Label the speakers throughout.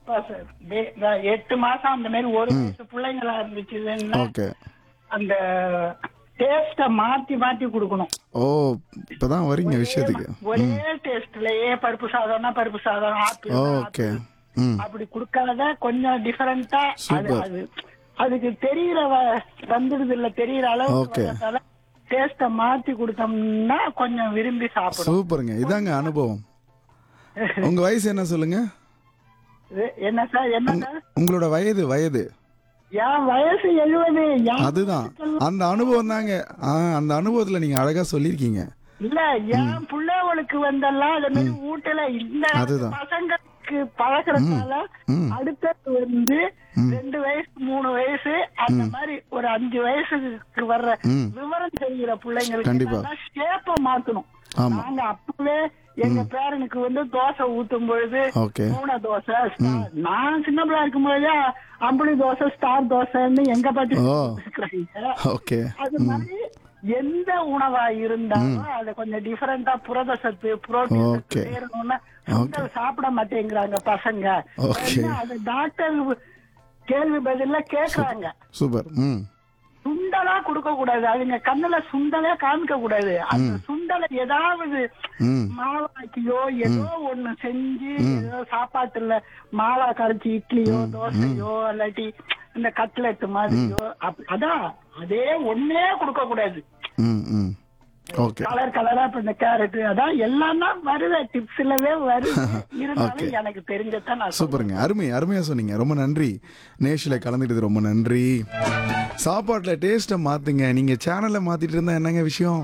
Speaker 1: இப்ப ச- டே- த- எட்டு மாசம் அந்த மாதிரி ஒரு வயசு பிள்ளைங்களா இருந்துச்சுன்னா
Speaker 2: ஓகே
Speaker 1: அந்த டேஸ்ட மாத்தி மாத்தி கொடுக்கணும்
Speaker 2: ஓ இப்பதான் வரீங்க விஷயத்துக்கு
Speaker 1: ஒரே டேஸ்ட்லயே பருப்பு சாதம்னா பருப்பு சாதம் ஆப்பிள்
Speaker 2: ஓகே ம்
Speaker 1: அப்படி கொடுக்காத கொஞ்சம் டிஃபரெண்டா அது
Speaker 2: Super.
Speaker 1: அது அதுக்கு தெரியற வ- வந்துடுது இல்ல தெரியற
Speaker 2: Okay.
Speaker 1: அளவுக்கு டேஸ்ட மாத்தி கொடுத்தோம்னா கொஞ்சம் விரும்பி சாப்பிடும்
Speaker 2: சூப்பருங்க இதாங்க அனுபவம் உங்க வயசு என்ன சொல்லுங்க
Speaker 1: இது என்ன சார் என்ன சார்
Speaker 2: உங்களோட வயது வயது
Speaker 1: என் வயசு எழுபது என்
Speaker 2: அதுதான் அந்த அனுபவம் தாங்க ஆ, அந்த அனுபவத்துல நீங்க அழகா சொல்லியிருக்கீங்க
Speaker 1: இல்ல என் பிள்ளைகளுக்கு வந்தெல்லாம் அது மாதிரி வீட்டுல இந்த
Speaker 2: அதுதான்.
Speaker 1: பசங்களுக்கு பழகிறதுனால
Speaker 2: ம்.
Speaker 1: அடுத்தது வந்து ரெண்டு வயசு மூணு வயசு அந்த மாதிரி ஒரு அஞ்சு வயசுக்கு வர்ற
Speaker 2: ம்.
Speaker 1: விவரம் தெரிகிற
Speaker 2: கண்டிப்பா.
Speaker 1: பிள்ளைங்களுக்கு ஷேப்ப மாத்தணும்
Speaker 2: ஆமா.
Speaker 1: நாங்க அப்பவே எங்க பேரனுக்கு வந்து தோசை ஊத்தும் பொழுது
Speaker 2: ஓகே
Speaker 1: மூணை தோசை star- நான் சின்ன பிள்ளை இருக்கும் போதே அம்புலி தோசை ஸ்டார் தோசைன்னு எங்க பாட்டி
Speaker 2: ஓ.
Speaker 1: இருக்கிறாங்க
Speaker 2: ஓகே
Speaker 1: அது மாதிரி எந்த உணவா இருந்தாலும் அது கொஞ்சம் டிஃபரெண்டா புரத சத்து புரோட்டீன்
Speaker 2: Okay.
Speaker 1: சத்து சேரணும்னா சுண்டல் சாப்பிட மாட்டேங்கிறாங்க பசங்க
Speaker 2: Okay.
Speaker 1: ஏன்னா அது டாக்டர் கேள்வி பதில கேக்குறாங்க
Speaker 2: சூப்பர் ம்
Speaker 1: சுண்டலா கொடுக்க கூடாது அதுங்க கண்ணுல சுண்டலே காமிக்க கூடாது அந்த சுண்டலை ஏதாவது
Speaker 2: ம்
Speaker 1: மாவாக்கியோ ஏதோ ஒண்ணு செஞ்சு ஏதோ சாப்பாட்டுல மாவா கரைச்சி இட்லியோ தோசையோ இல்லாட்டி இந்த கட்லெட் மாதிரியோ அப்- அதான் அதே ஒண்ணே கொடுக்க கூடாது
Speaker 2: ம் ம் ஓகே
Speaker 1: கலர் கலரா இப்ப இந்த கேரட் அதான் எல்லாம் தான் வருது டிப்ஸ்லவே வருது இருந்தாலும் எனக்கு தெரிஞ்சதான் நான் சொல்றேன்.
Speaker 2: சூப்பருங்க அருமை அருமையாக சொன்னீங்க ரொம்ப நன்றி நேஷில் கலந்துக்கிட்டது ரொம்ப நன்றி சாப்பாட்டில் டேஸ்ட்டை மாற்றுங்க நீங்கள் சேனலை மாற்றிட்டு இருந்தா என்னங்க விஷயம்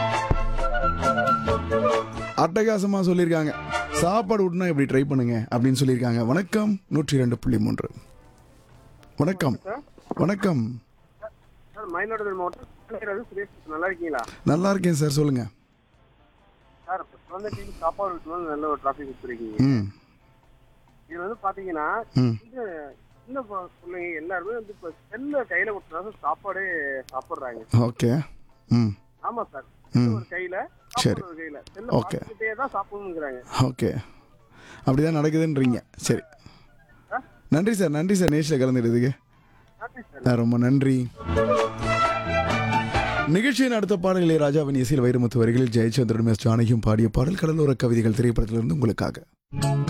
Speaker 2: அட்டகாசமாக சொல்லியிருக்காங்க சாப்பாடு விட்டுனா இப்படி ட்ரை பண்ணுங்க அப்படின்னு சொல்லியிருக்காங்க வணக்கம் நூற்றி ரெண்டு புள்ளி மூன்று வணக்கம் வணக்கம்
Speaker 3: சார் மயிலாடுதுறை மாவட்டம் கலைஞர் சுரேஷ் நல்லா இருக்கீங்களா
Speaker 2: நல்லா இருக்கேன் சார் சொல்லுங்க
Speaker 3: சார் இப்போ குழந்தை டிவி சாப்பாடு விட்டுனாலும் நல்ல ஒரு டிராஃபிக் கொடுத்துருக்கீங்க
Speaker 2: ம்
Speaker 3: இது வந்து பாத்தீங்கன்னா
Speaker 2: ம்
Speaker 3: இந்த சின்ன ப- பிள்ளைங்க எல்லாருமே வந்து இப்போ செல்ல கையில கொடுத்தா சாப்பாடே சாப்பிடுறாங்க
Speaker 2: ஓகே ம்
Speaker 3: ஆமா சார்
Speaker 2: ம்.
Speaker 3: ஒரு கையில
Speaker 2: சரி.
Speaker 3: சாப்பாடு ஒரு கையில செல்ல
Speaker 2: Okay.
Speaker 3: பார்த்துக்கிட்டே தான் சாப்பிடணுங்கிறாங்க
Speaker 2: ஓகே அப்படிதான் நடக்குதுன்றீங்க சரி நன்றி சார் நன்றி சார் நேஷில் கலந்துக்கிறதுக்கு
Speaker 3: நன்றி சார்
Speaker 2: ஆ, ரொம்ப நன்றி நிகழ்ச்சியின் அடுத்த பாடல் ராஜாவின் இசையில் வைரமுத்து வரிகளில் ஜெயச்சந்திரன் எஸ் ஜானகியும் பாடிய பாடல் கடலோர கவிதைகள் திரைப்படத்திலிருந்து உங்களுக்காக